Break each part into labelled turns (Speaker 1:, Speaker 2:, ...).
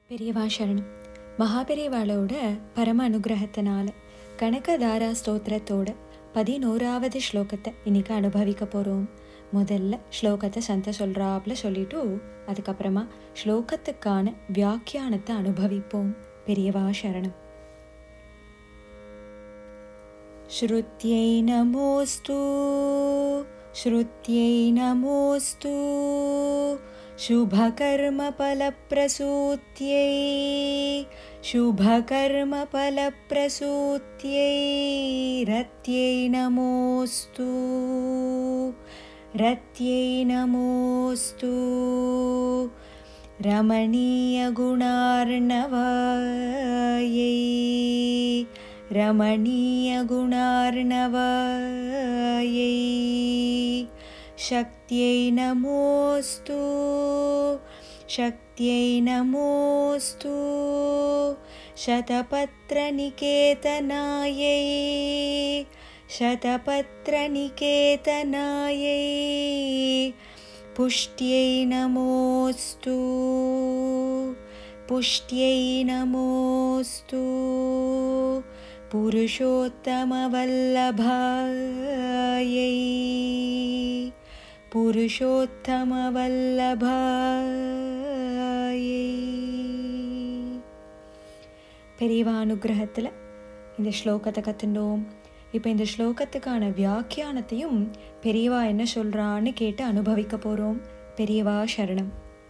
Speaker 1: பெரியவா சரணம் மகாபெரியவாளோட பரம அனுகிரகத்தினால கனகதாரா ஸ்தோத்திரத்தோட பதினோராவது ஸ்லோகத்தை இன்னைக்கு அனுபவிக்க போகிறோம் முதல்ல ஸ்லோகத்தை சந்த சொல்கிறாப்புல சொல்லிட்டு அதுக்கப்புறமா ஸ்லோகத்துக்கான வியாக்கியானத்தை அனுபவிப்போம் பெரியவா சரணம் श्रुत्यै नमोऽस्तु श्रुत्यै नमोऽस्तु शुभकर्मफलप्रसूत्यै शुभकर्मफलप्रसूत्यै रत्यै नमोऽस्तु रत्यै नमोऽस्तु रमणीयगुणार्णवायै रमणीयगुणार्णवायै शक्त्यै नमोऽस्तु शक्त्यै नमोऽस्तु शतपत्रनिकेतनायै शतपत्रनिकेतनायै पुष्ट्यै नमोऽस्तु पुष्ट्यै नमोऽस्तु पुरुषोत्तमवल्लभायै புருஷோத்தமவல்லபாயை பெரியவா அனுகிரகத்தில் இந்த ஸ்லோகத்தை கற்றுண்டோம் இப்போ இந்த ஸ்லோகத்துக்கான வியாக்கியானத்தையும் பெரியவா என்ன சொல்கிறான்னு கேட்டு அனுபவிக்க போகிறோம் பெரியவா சரணம்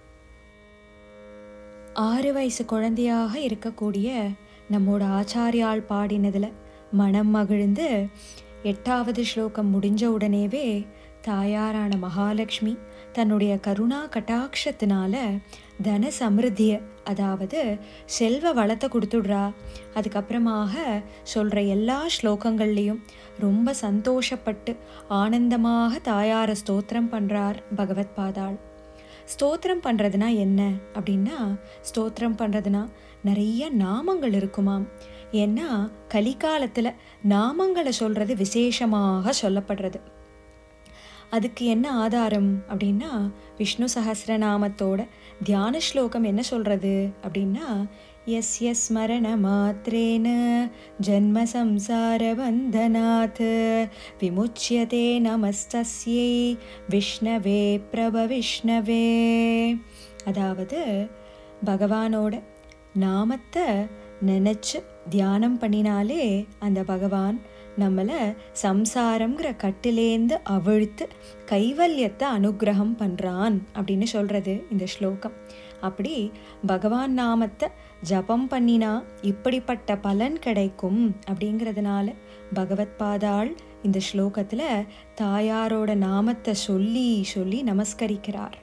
Speaker 1: ஆறு வயசு குழந்தையாக இருக்கக்கூடிய நம்மோட ஆச்சாரியால் பாடினதில் மனம் மகிழ்ந்து எட்டாவது ஸ்லோகம் முடிஞ்ச உடனேவே தாயாரான மகாலட்சுமி தன்னுடைய கருணா கட்டாட்சத்தினால தன சமிருத்திய அதாவது செல்வ வளத்தை கொடுத்துடுறா அதுக்கப்புறமாக சொல்கிற எல்லா ஸ்லோகங்கள்லேயும் ரொம்ப சந்தோஷப்பட்டு ஆனந்தமாக தாயாரை ஸ்தோத்திரம் பண்ணுறார் பகவத் பாதாள் ஸ்தோத்திரம் பண்ணுறதுனா என்ன அப்படின்னா ஸ்தோத்திரம் பண்ணுறதுனா நிறைய நாமங்கள் இருக்குமாம் ஏன்னா கலிகாலத்தில் நாமங்களை சொல்கிறது விசேஷமாக சொல்லப்படுறது அதுக்கு என்ன ஆதாரம் அப்படின்னா விஷ்ணு சஹசிரநாமத்தோட தியான ஸ்லோகம் என்ன சொல்கிறது அப்படின்னா எஸ் எஸ் ஸ்மரண மாத்திரேன ஜன்ம சம்சார பந்தனாத் விமுச்சியதே நமஸ்தஸ்யை விஷ்ணவே பிரப விஷ்ணவே அதாவது பகவானோட நாமத்தை நினச்சி தியானம் பண்ணினாலே அந்த பகவான் நம்மளை சம்சாரங்கிற கட்டிலேந்து அவிழ்த்து கைவல்யத்தை அனுகிரகம் பண்ணுறான் அப்படின்னு சொல்கிறது இந்த ஸ்லோகம் அப்படி பகவான் நாமத்தை ஜபம் பண்ணினா இப்படிப்பட்ட பலன் கிடைக்கும் அப்படிங்கிறதுனால பகவத் பாதாள் இந்த ஸ்லோகத்தில் தாயாரோட நாமத்தை சொல்லி சொல்லி நமஸ்கரிக்கிறார்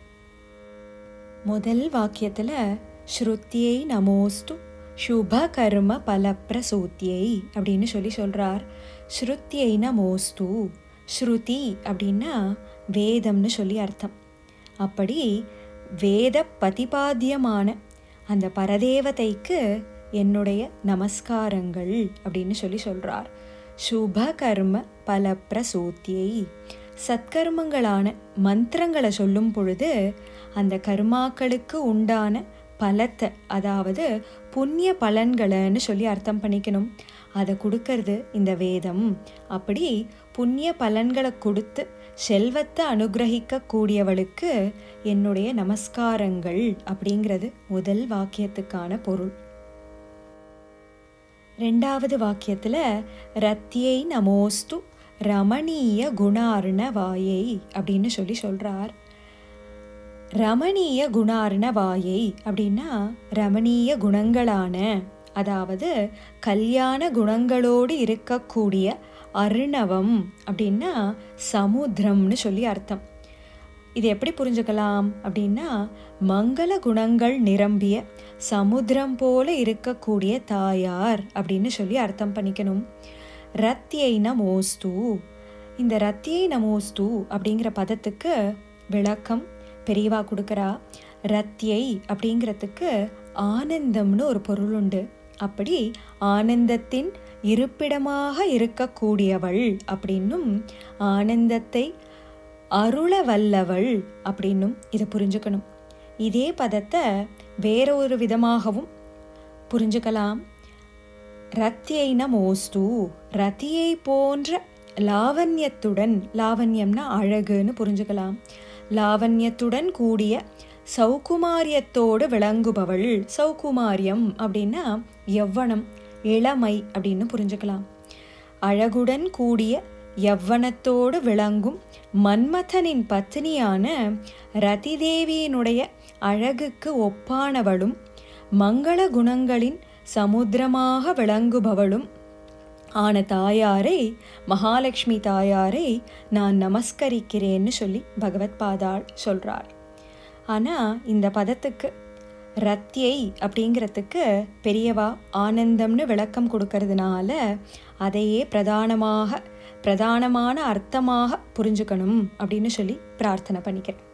Speaker 1: முதல் வாக்கியத்தில் ஸ்ருத்தியை நமோஸ்து சுப கர்ம பலப்பிரசூத்தியை அப்படின்னு சொல்லி சொல்கிறார் ஸ்ருத்தியை நமோஸ்து ஸ்ருதி அப்படின்னா வேதம்னு சொல்லி அர்த்தம் அப்படி வேத பதிபாத்தியமான அந்த பரதேவதைக்கு என்னுடைய நமஸ்காரங்கள் அப்படின்னு சொல்லி சொல்கிறார் சுப கர்ம பலப்பிரசூத்தியை சத்கர்மங்களான மந்திரங்களை சொல்லும் பொழுது அந்த கர்மாக்களுக்கு உண்டான பலத்தை அதாவது புண்ணிய பலன்களைன்னு சொல்லி அர்த்தம் பண்ணிக்கணும் அதை கொடுக்கறது இந்த வேதம் அப்படி புண்ணிய பலன்களை கொடுத்து செல்வத்தை அனுகிரகிக்க கூடியவளுக்கு என்னுடைய நமஸ்காரங்கள் அப்படிங்கிறது முதல் வாக்கியத்துக்கான பொருள் ரெண்டாவது வாக்கியத்தில் ரத்தியை நமோஸ்து ரமணீய குணார்ணவாயை அப்படின்னு சொல்லி சொல்கிறார் ரமணீய குணார்ணவாயை அப்படின்னா ரமணீய குணங்களான அதாவது கல்யாண குணங்களோடு இருக்கக்கூடிய அருணவம் அப்படின்னா சமுத்திரம்னு சொல்லி அர்த்தம் இது எப்படி புரிஞ்சுக்கலாம் அப்படின்னா மங்கள குணங்கள் நிரம்பிய சமுத்திரம் போல இருக்கக்கூடிய தாயார் அப்படின்னு சொல்லி அர்த்தம் பண்ணிக்கணும் ரத்தியை நமோஸ்து இந்த ரத்தியை நமோஸ்து அப்படிங்கிற பதத்துக்கு விளக்கம் பெரியவா கொடுக்குறா ரத்தியை அப்படிங்கிறதுக்கு ஆனந்தம்னு ஒரு பொருள் உண்டு அப்படி ஆனந்தத்தின் இருப்பிடமாக இருக்கக்கூடியவள் அப்படின்னும் ஆனந்தத்தை அருள வல்லவள் அப்படின்னும் இதை புரிஞ்சுக்கணும் இதே பதத்தை வேற ஒரு விதமாகவும் புரிஞ்சுக்கலாம் ரத்தியை நமோஸ்து ரத்தியை போன்ற லாவண்யத்துடன் லாவண்யம்னா அழகுன்னு புரிஞ்சுக்கலாம் லாவண்யத்துடன் கூடிய சௌகுமாரியத்தோடு விளங்குபவள் சௌகுமாரியம் அப்படின்னா யவ்வனம் இளமை அப்படின்னு புரிஞ்சுக்கலாம் அழகுடன் கூடிய யவ்வனத்தோடு விளங்கும் மன்மதனின் பத்னியான ரதிதேவியினுடைய அழகுக்கு ஒப்பானவளும் மங்கள குணங்களின் சமுத்திரமாக விளங்குபவளும் ஆன தாயாரை மகாலட்சுமி தாயாரை நான் நமஸ்கரிக்கிறேன்னு சொல்லி பகவத் பாதாள் சொல்றார் ஆனா இந்த பதத்துக்கு ரத்தியை அப்படிங்கிறதுக்கு பெரியவா ஆனந்தம்னு விளக்கம் கொடுக்கறதுனால அதையே பிரதானமாக பிரதானமான அர்த்தமாக புரிஞ்சுக்கணும் அப்படின்னு சொல்லி பிரார்த்தனை பண்ணிக்கிறேன்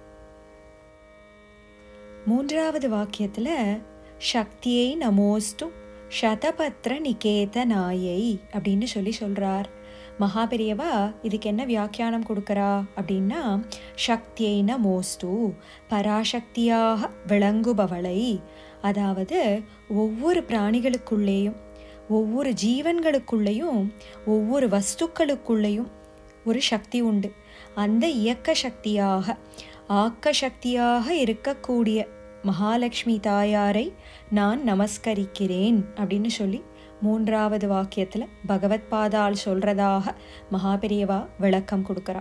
Speaker 1: மூன்றாவது வாக்கியத்துல சக்தியை நமோஸ்து சதபத்ர நிகேதனாயை அப்படின்னு சொல்லி சொல்றார் மகாபெரியவா இதுக்கு என்ன வியாக்கியானம் கொடுக்கறா அப்படின்னா சக்தியை நமோஸ்து பராசக்தியாக விளங்குபவளை அதாவது ஒவ்வொரு பிராணிகளுக்குள்ளேயும் ஒவ்வொரு ஜீவன்களுக்குள்ளேயும் ஒவ்வொரு வஸ்துக்களுக்குள்ளேயும் ஒரு சக்தி உண்டு அந்த இயக்க சக்தியாக ஆக்க சக்தியாக இருக்கக்கூடிய மகாலட்சுமி தாயாரை நான் நமஸ்கரிக்கிறேன் அப்படின்னு சொல்லி மூன்றாவது வாக்கியத்துல பகவத் பாதால் சொல்றதாக மகாபெரியவா விளக்கம் கொடுக்கறா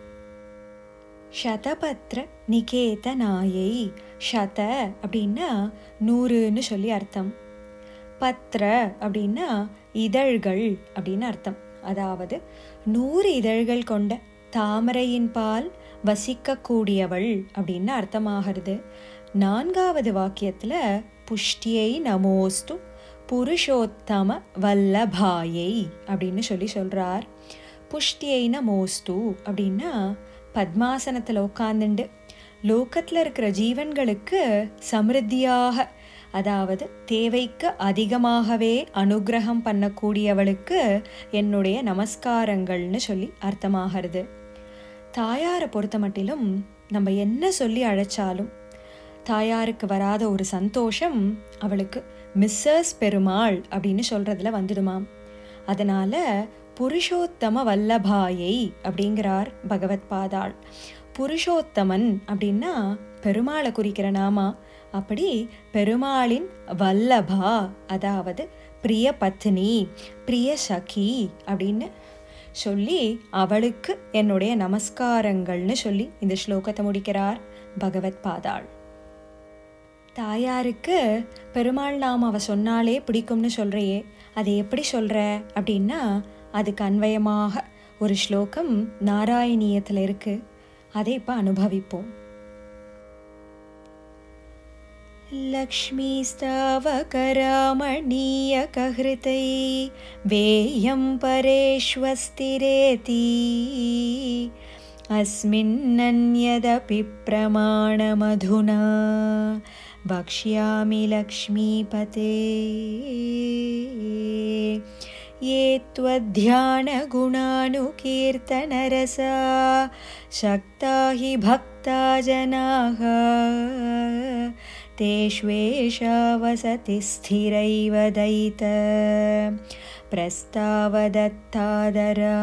Speaker 1: சதபத்ர நிகேத நாயை சத அப்படின்னா நூறுன்னு சொல்லி அர்த்தம் பத்ர அப்படின்னா இதழ்கள் அப்படின்னு அர்த்தம் அதாவது நூறு இதழ்கள் கொண்ட தாமரையின் பால் வசிக்கக்கூடியவள் அப்படின்னு அர்த்தமாகிறது நான்காவது வாக்கியத்துல புஷ்டியை நமோஸ்து புருஷோத்தம வல்லபாயை அப்படின்னு சொல்லி சொல்றார் புஷ்டியை நமோஸ்து அப்படின்னா பத்மாசனத்தில் உட்காந்துண்டு லோக்கத்தில் இருக்கிற ஜீவன்களுக்கு சமிருத்தியாக அதாவது தேவைக்கு அதிகமாகவே அனுகிரகம் பண்ணக்கூடியவளுக்கு என்னுடைய நமஸ்காரங்கள்னு சொல்லி அர்த்தமாகிறது தாயாரை பொறுத்த மட்டிலும் நம்ம என்ன சொல்லி அழைச்சாலும் தாயாருக்கு வராத ஒரு சந்தோஷம் அவளுக்கு மிஸ்ஸஸ் பெருமாள் அப்படின்னு சொல்றதுல வந்துடுமாம் அதனால புருஷோத்தம வல்லபாயை அப்படிங்கிறார் பகவத் பாதாள் புருஷோத்தமன் அப்படின்னா பெருமாளை குறிக்கிற நாமா அப்படி பெருமாளின் வல்லபா அதாவது பிரிய பத்னி பிரிய சகி அப்படின்னு சொல்லி அவளுக்கு என்னுடைய நமஸ்காரங்கள்னு சொல்லி இந்த ஸ்லோகத்தை முடிக்கிறார் பகவத் பாதாள் தாயாருக்கு பெருமாள் நாம் அவ சொன்னாலே பிடிக்கும்னு சொல்றியே அது எப்படி சொல்ற அப்படின்னா அதுக்கு அன்வயமாக ஒரு ஸ்லோகம் நாராயணியத்தில் இருக்கு அதை இப்போ அனுபவிப்போம் लक्ष्मीस्तावकरामणीयकहृतै वेयं परेष्वस्तिरेति अस्मिन्नन्यदपि प्रमाणमधुना वक्ष्यामि लक्ष्मीपते ये त्वध्यानगुणानुकीर्तनरसा शक्ता हि भक्ता जनाः तेष्वेषा वसति स्थिरैव दयित प्रस्तावदत्तादरा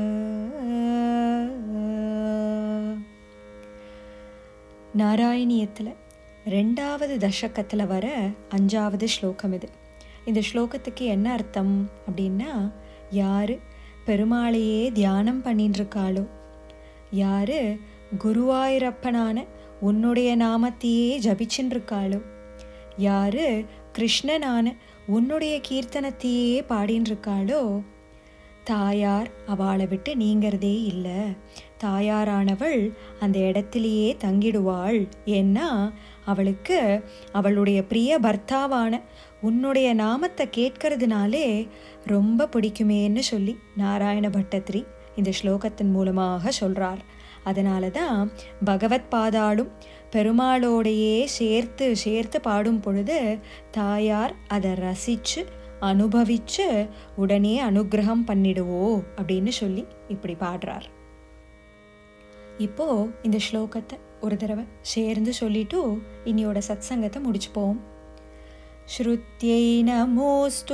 Speaker 1: நாராயணியத்தில் ரெண்டாவது தசகத்தில் வர அஞ்சாவது ஸ்லோகம் இது இந்த ஸ்லோகத்துக்கு என்ன அர்த்தம் அப்படின்னா யார் பெருமாளையே தியானம் பண்ணிட்டு இருக்காளோ யார் குருவாயூரப்பனான உன்னுடைய நாமத்தையே ஜபிச்சுன்னு இருக்காளோ யார் கிருஷ்ணனான உன்னுடைய கீர்த்தனத்தையே பாடின்னு இருக்காளோ தாயார் அவளை விட்டு நீங்கிறதே இல்லை தாயாரானவள் அந்த இடத்திலேயே தங்கிடுவாள் ஏன்னா அவளுக்கு அவளுடைய பிரிய பர்த்தாவான உன்னுடைய நாமத்தை கேட்கறதுனாலே ரொம்ப பிடிக்குமேன்னு சொல்லி நாராயண பட்டத்ரி இந்த ஸ்லோகத்தின் மூலமாக சொல்றார் அதனால தான் பகவத் பாதாளும் பெருமாளோடையே சேர்த்து சேர்த்து பாடும் பொழுது தாயார் அதை ரசிச்சு அனுபவிச்சு உடனே அனுகிரகம் பண்ணிடுவோ அப்படின்னு சொல்லி இப்படி பாடுறார் இப்போ இந்த ஸ்லோகத்தை ஒரு தடவை சேர்ந்து சொல்லிட்டு இன்னியோட சத்சங்கத்தை முடிச்சுப்போம் श्रुत्यै नमोऽस्तु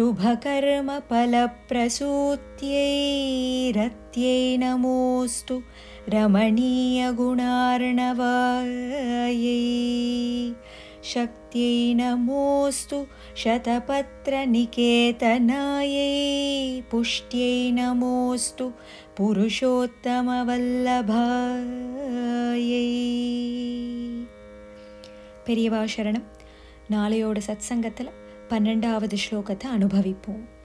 Speaker 1: शुभकर्मफलप्रसूत्यै रत्यै नमोऽस्तु रमणीयगुणार्णवायै शक्त्यै नमोऽस्तु शतपत्रनिकेतनायै पुष्ट्यै नमोऽस्तु पुरुषोत्तमवल्लभायै பெரியவா சரணம் நாளையோட சத்சங்கத்தில் பன்னெண்டாவது ஸ்லோகத்தை அனுபவிப்போம்